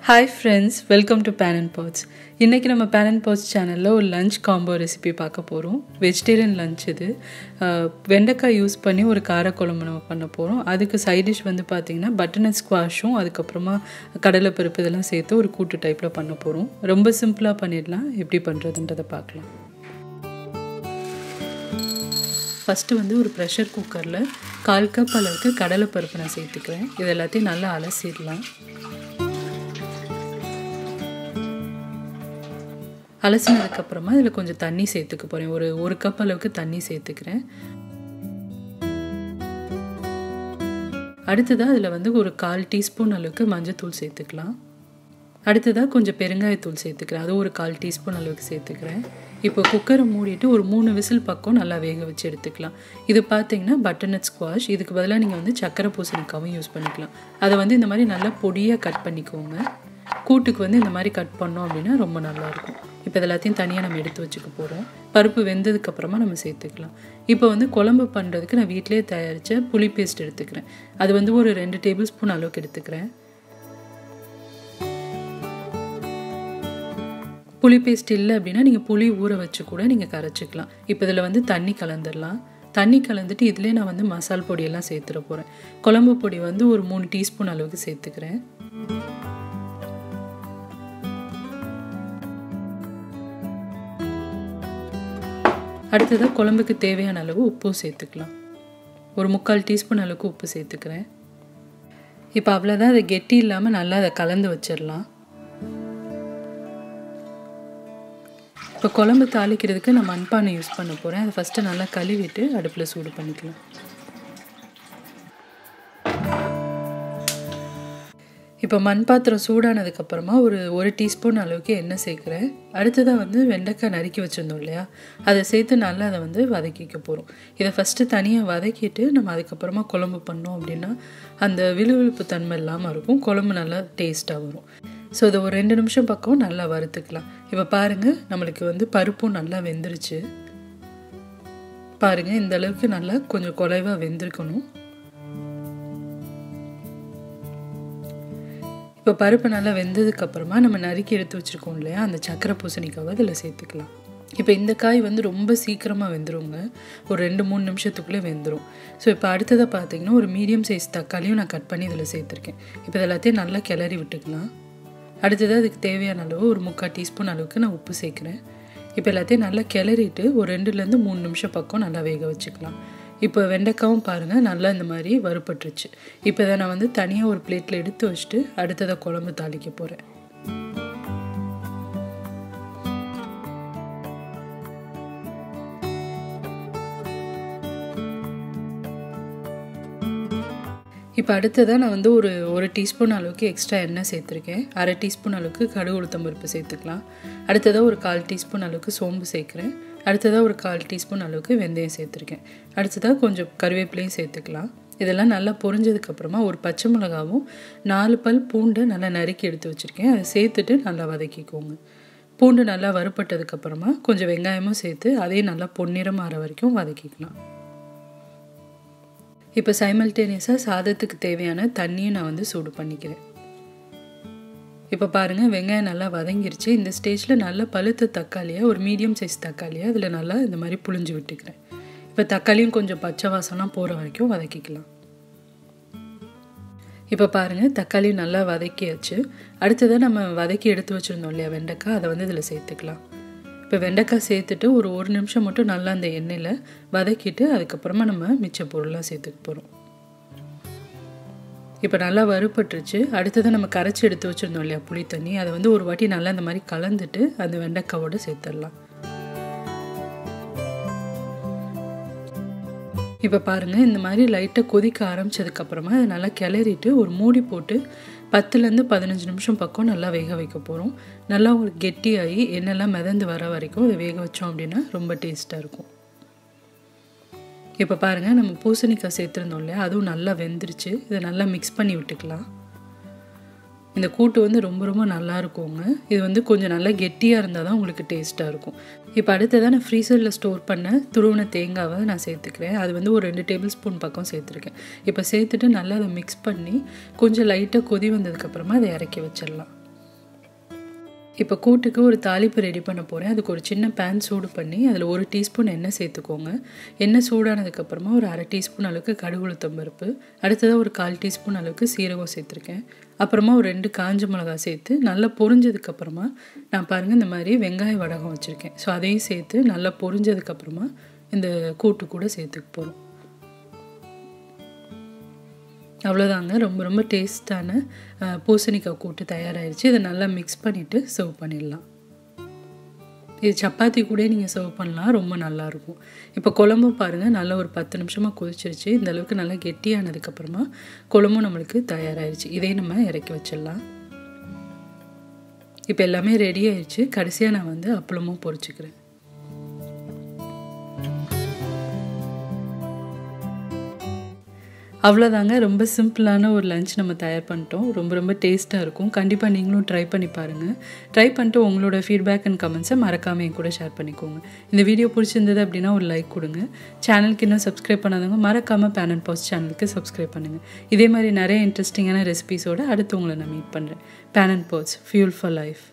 hi friends welcome to pan and pots இன்றைக்கி நம்ம pan and pots சேனலில் ஒரு லஞ்ச் காம்போ ரெசிபி பார்க்க போகிறோம் வெஜிடேரியன் லஞ்ச் இது அஹ், வெண்டைக்காய் யூஸ் பண்ணி ஒரு காரக்குழம்பு நம்ம பண்ண போகிறோம் அதுக்கு சைட் டிஷ் வந்து பார்த்திங்கன்னா பட்டர்நட் ஸ்குவாஷும் அதுக்கப்புறமா கடலைப்பருப்பு இதெல்லாம் சேர்த்து ஒரு கூட்டு டைப்பில் பண்ண போகிறோம் ரொம்ப சிம்பிளாக பண்ணிடலாம் எப்படி பண்ணுறதுன்றதை பார்க்கலாம் ஃபஸ்ட்டு வந்து ஒரு ப்ரெஷர் குக்கரில் கால் கப் அளவுக்கு கடலைப்பருப்பு நான் சேர்த்துக்கிறேன் இது எல்லாத்தையும் நல்லா அலசிடலாம் அலசினதுக்கப்புறமா இதில் கொஞ்சம் தண்ணி சேர்த்துக்க போகிறேன் ஒரு ஒரு கப் அளவுக்கு தண்ணி சேர்த்துக்கிறேன் அடுத்ததாக அதில் வந்து ஒரு கால் டீஸ்பூன் அளவுக்கு மஞ்சத்தூள் சேர்த்துக்கலாம் அடுத்ததாக கொஞ்சம் பெருங்காயத்தூள் சேர்த்துக்கிறேன் அதுவும் ஒரு கால் டீஸ்பூன் அளவுக்கு சேர்த்துக்கிறேன் இப்போ குக்கரை மூடிட்டு ஒரு மூணு விசில் பக்கம் நல்லா வேக வச்சு எடுத்துக்கலாம் இது பார்த்தீங்கன்னா பட்டர்நட் ஸ்குவாஷ் இதுக்கு பதிலாக நீங்கள் வந்து சக்கரை பூசணிக்காவும் யூஸ் பண்ணிக்கலாம் அதை வந்து இந்த மாதிரி நல்லா பொடியாக கட் பண்ணிக்கோங்க கூட்டுக்கு வந்து இந்த மாதிரி கட் பண்ணோம் அப்படின்னா ரொம்ப நல்லாயிருக்கும் இப்போ இது எல்லாத்தையும் தனியாக நம்ம எடுத்து வச்சுக்க போகிறோம் பருப்பு வெந்ததுக்கப்புறமா நம்ம சேர்த்துக்கலாம் இப்போ வந்து குழம்பு பண்ணுறதுக்கு நான் வீட்டிலேயே தயாரித்த புளி பேஸ்ட் எடுத்துக்கிறேன் அது வந்து ஒரு ரெண்டு டேபிள் ஸ்பூன் அளவுக்கு எடுத்துக்கிறேன் புளி பேஸ்ட் இல்லை அப்படின்னா நீங்கள் புளி ஊற வச்சு கூட நீங்கள் கரைச்சிக்கலாம் இப்போ இதில் வந்து தண்ணி கலந்துடலாம் தண்ணி கலந்துட்டு இதிலே நான் வந்து மசால் பொடியெல்லாம் சேர்த்துட போகிறேன் குழம்பு பொடி வந்து ஒரு மூணு டீஸ்பூன் அளவுக்கு சேர்த்துக்கிறேன் அடுத்ததாக குழம்புக்கு தேவையான அளவு உப்பு சேர்த்துக்கலாம் ஒரு முக்கால் டீஸ்பூன் அளவுக்கு உப்பு சேர்த்துக்கிறேன் இப்போ அவ்வளோதான் அதை கெட்டி இல்லாமல் நல்லா அதை கலந்து வச்சிடலாம் இப்போ குழம்பு தாளிக்கிறதுக்கு நான் மண்பானை யூஸ் பண்ண போகிறேன் அதை ஃபஸ்ட்டு நல்லா கழுவிட்டு அடுப்பில் சூடு பண்ணிக்கலாம் இப்போ மண் பாத்திரம் சூடானதுக்கப்புறமா ஒரு ஒரு டீஸ்பூன் அளவுக்கு எண்ணெய் சேர்க்குறேன் அடுத்ததாக வந்து வெண்டைக்காய் நறுக்கி வச்சுருந்தோம் இல்லையா அதை சேர்த்து நல்லா அதை வந்து வதக்கிக்க போகிறோம் இதை ஃபஸ்ட்டு தனியாக வதக்கிட்டு நம்ம அதுக்கப்புறமா குழம்பு பண்ணோம் அப்படின்னா அந்த விழுவிழுப்பு தன்மை இல்லாமல் இருக்கும் குழம்பு நல்லா டேஸ்ட்டாக வரும் ஸோ இதை ஒரு ரெண்டு நிமிஷம் பக்கம் நல்லா வறுத்துக்கலாம் இப்போ பாருங்கள் நம்மளுக்கு வந்து பருப்பும் நல்லா வெந்துருச்சு பாருங்கள் இந்த அளவுக்கு நல்லா கொஞ்சம் குலைவாக வெந்திருக்கணும் இப்போ பருப்பு நல்லா வெந்ததுக்கு அப்புறமா நம்ம நறுக்கி எடுத்து வச்சுருக்கோம் இல்லையா அந்த சக்கரை பூசணிக்காவை அதில் சேர்த்துக்கலாம் இப்போ இந்த காய் வந்து ரொம்ப சீக்கிரமாக வெந்துருங்க ஒரு ரெண்டு மூணு நிமிஷத்துக்குள்ளே வெந்துடும் ஸோ இப்போ அடுத்ததாக பார்த்தீங்கன்னா ஒரு மீடியம் சைஸ் தக்காளியும் நான் கட் பண்ணி இதில் சேர்த்துருக்கேன் இப்போ இது எல்லாத்தையும் நல்லா கிளறி விட்டுக்கலாம் அடுத்ததாக அதுக்கு தேவையான அளவு ஒரு முக்கால் டீஸ்பூன் அளவுக்கு நான் உப்பு சேர்க்குறேன் இப்போ எல்லாத்தையும் நல்லா கிளறிட்டு ஒரு ரெண்டுலேருந்து மூணு நிமிஷம் பக்கம் நல்லா வேக வச்சுக்கலாம் இப்போ வெண்டைக்காவும் பாருங்கள் நல்லா இந்த மாதிரி வறுபட்டுருச்சு இப்போ இதை நான் வந்து தனியாக ஒரு பிளேட்டில் எடுத்து வச்சுட்டு அடுத்ததை குழம்பு தாளிக்க போகிறேன் இப்போ அடுத்ததாக நான் வந்து ஒரு ஒரு டீஸ்பூன் அளவுக்கு எக்ஸ்ட்ரா எண்ணெய் சேர்த்துருக்கேன் அரை டீஸ்பூன் அளவுக்கு கடுகு உளுத்தம் பருப்பு சேர்த்துக்கலாம் அடுத்ததாக ஒரு கால் டீஸ்பூன் அளவுக்கு சோம்பு சேர்க்குறேன் அடுத்ததாக ஒரு கால் டீஸ்பூன் அளவுக்கு வெந்தயம் சேர்த்துருக்கேன் அடுத்ததாக கொஞ்சம் கருவேப்பிலையும் சேர்த்துக்கலாம் இதெல்லாம் நல்லா பொரிஞ்சதுக்கப்புறமா ஒரு பச்சை மிளகாவும் நாலு பல் பூண்டை நல்லா நறுக்கி எடுத்து வச்சுருக்கேன் அதை சேர்த்துட்டு நல்லா வதக்கிக்கோங்க பூண்டு நல்லா வறுப்பட்டதுக்கப்புறமா கொஞ்சம் வெங்காயமும் சேர்த்து அதையும் நல்லா பொன்னிறம் ஆற வரைக்கும் வதக்கிக்கலாம் இப்போ சைமல்டேனியஸாக சாதத்துக்கு தேவையான தண்ணியும் நான் வந்து சூடு பண்ணிக்கிறேன் இப்போ பாருங்கள் வெங்காயம் நல்லா வதங்கிருச்சு இந்த ஸ்டேஜில் நல்ல பழுத்த தக்காளியாக ஒரு மீடியம் சைஸ் தக்காளியாக அதில் நல்லா இந்த மாதிரி புழிஞ்சு விட்டுக்கிறேன் இப்போ தக்காளியும் கொஞ்சம் பச்சை வாசம்லாம் போகிற வரைக்கும் வதக்கிக்கலாம் இப்போ பாருங்கள் தக்காளி நல்லா வதக்கியாச்சு அடுத்ததாக நம்ம வதக்கி எடுத்து வச்சுருந்தோம் இல்லையா வெண்டைக்காய் அதை வந்து இதில் சேர்த்துக்கலாம் இப்போ வெண்டைக்காய் சேர்த்துட்டு ஒரு ஒரு நிமிஷம் மட்டும் நல்லா அந்த எண்ணெயில் வதக்கிட்டு அதுக்கப்புறமா நம்ம மிச்ச பொருளாக சேர்த்துக்க போகிறோம் இப்போ நல்லா வறுபட்டுருச்சு அடுத்ததை நம்ம கரைச்சி எடுத்து வச்சுருந்தோம் இல்லையா புளி தண்ணி அதை வந்து ஒரு வாட்டி நல்லா இந்த மாதிரி கலந்துட்டு அந்த வெண்டைக்காவோட சேர்த்துடலாம் இப்போ பாருங்கள் இந்த மாதிரி லைட்டாக கொதிக்க ஆரம்பித்ததுக்கப்புறமா அதை நல்லா கிளறிட்டு ஒரு மூடி போட்டு பத்துலேருந்து பதினஞ்சு நிமிஷம் பக்கம் நல்லா வேக வைக்க போகிறோம் நல்லா ஒரு கெட்டியாகி எண்ணெய்லாம் மிதந்து வர வரைக்கும் அதை வேக வச்சோம் அப்படின்னா ரொம்ப டேஸ்ட்டாக இருக்கும் இப்போ பாருங்கள் நம்ம பூசணிக்காய் சேர்த்துருந்தோம் இல்லையா அதுவும் நல்லா வெந்துருச்சு இதை நல்லா மிக்ஸ் பண்ணி விட்டுக்கலாம் இந்த கூட்டு வந்து ரொம்ப ரொம்ப நல்லா இருக்குங்க இது வந்து கொஞ்சம் நல்லா கெட்டியாக இருந்தால் தான் உங்களுக்கு டேஸ்ட்டாக இருக்கும் இப்போ அடுத்ததாக நான் ஃப்ரீசரில் ஸ்டோர் பண்ண துருவின தேங்காவை நான் சேர்த்துக்கிறேன் அது வந்து ஒரு ரெண்டு டேபிள் ஸ்பூன் பக்கம் சேர்த்துருக்கேன் இப்போ சேர்த்துட்டு நல்லா அதை மிக்ஸ் பண்ணி கொஞ்சம் லைட்டாக கொதி வந்ததுக்கப்புறமா அதை இறக்கி வச்சிடலாம் இப்போ கூட்டுக்கு ஒரு தாளிப்பு ரெடி பண்ண போகிறேன் அதுக்கு ஒரு சின்ன பேன் சூடு பண்ணி அதில் ஒரு டீஸ்பூன் எண்ணெய் சேர்த்துக்கோங்க எண்ணெய் சூடானதுக்கப்புறமா ஒரு அரை டீஸ்பூன் அளவுக்கு கடுகு உளுத்தம் பருப்பு அடுத்ததாக ஒரு கால் டீஸ்பூன் அளவுக்கு சீரகம் சேர்த்துருக்கேன் அப்புறமா ஒரு ரெண்டு காஞ்ச மிளகா சேர்த்து நல்லா பொரிஞ்சதுக்கப்புறமா நான் பாருங்கள் இந்த மாதிரி வெங்காய வடகம் வச்சுருக்கேன் ஸோ அதையும் சேர்த்து நல்லா பொரிஞ்சதுக்கப்புறமா இந்த கூட்டு கூட சேர்த்துக்க போகிறோம் அவ்வளோதாங்க ரொம்ப ரொம்ப டேஸ்டான பூசணிக்காய் கூட்டு தயாராகிடுச்சு இதை நல்லா மிக்ஸ் பண்ணிவிட்டு சர்வ் பண்ணிடலாம் இது சப்பாத்தி கூட நீங்கள் சர்வ் பண்ணலாம் ரொம்ப நல்லாயிருக்கும் இப்போ குழம்பு பாருங்கள் நல்லா ஒரு பத்து நிமிஷமாக கொதிச்சிருச்சு இந்த அளவுக்கு நல்லா கெட்டியானதுக்கப்புறமா குழம்பும் நம்மளுக்கு தயாராகிடுச்சு இதே நம்ம இறக்கி வச்சிடலாம் இப்போ எல்லாமே ரெடி ஆயிடுச்சு கடைசியாக நான் வந்து அப்பளமும் பொரிச்சுக்கிறேன் அவ்வளோதாங்க ரொம்ப சிம்பிளான ஒரு லஞ்ச் நம்ம தயார் பண்ணிட்டோம் ரொம்ப ரொம்ப டேஸ்ட்டாக இருக்கும் கண்டிப்பாக நீங்களும் ட்ரை பண்ணி பாருங்கள் ட்ரை பண்ணிட்டு உங்களோட ஃபீட்பேக் அண்ட் கமெண்ட்ஸை மறக்காமல் என் கூட ஷேர் பண்ணிக்கோங்க இந்த வீடியோ பிடிச்சிருந்தது அப்படின்னா ஒரு லைக் கொடுங்க சேனலுக்கு இன்னும் சப்ஸ்கிரைப் பண்ணாதவங்க மறக்காமல் பேன் அண்ட் பாஸ் சேனலுக்கு சப்ஸ்கிரைப் பண்ணுங்கள் இதே மாதிரி நிறைய இன்ட்ரெஸ்டிங்கான ரெசிபிஸோடு அடுத்து உங்களை நான் மீட் பண்ணுறேன் pan and pots fuel for life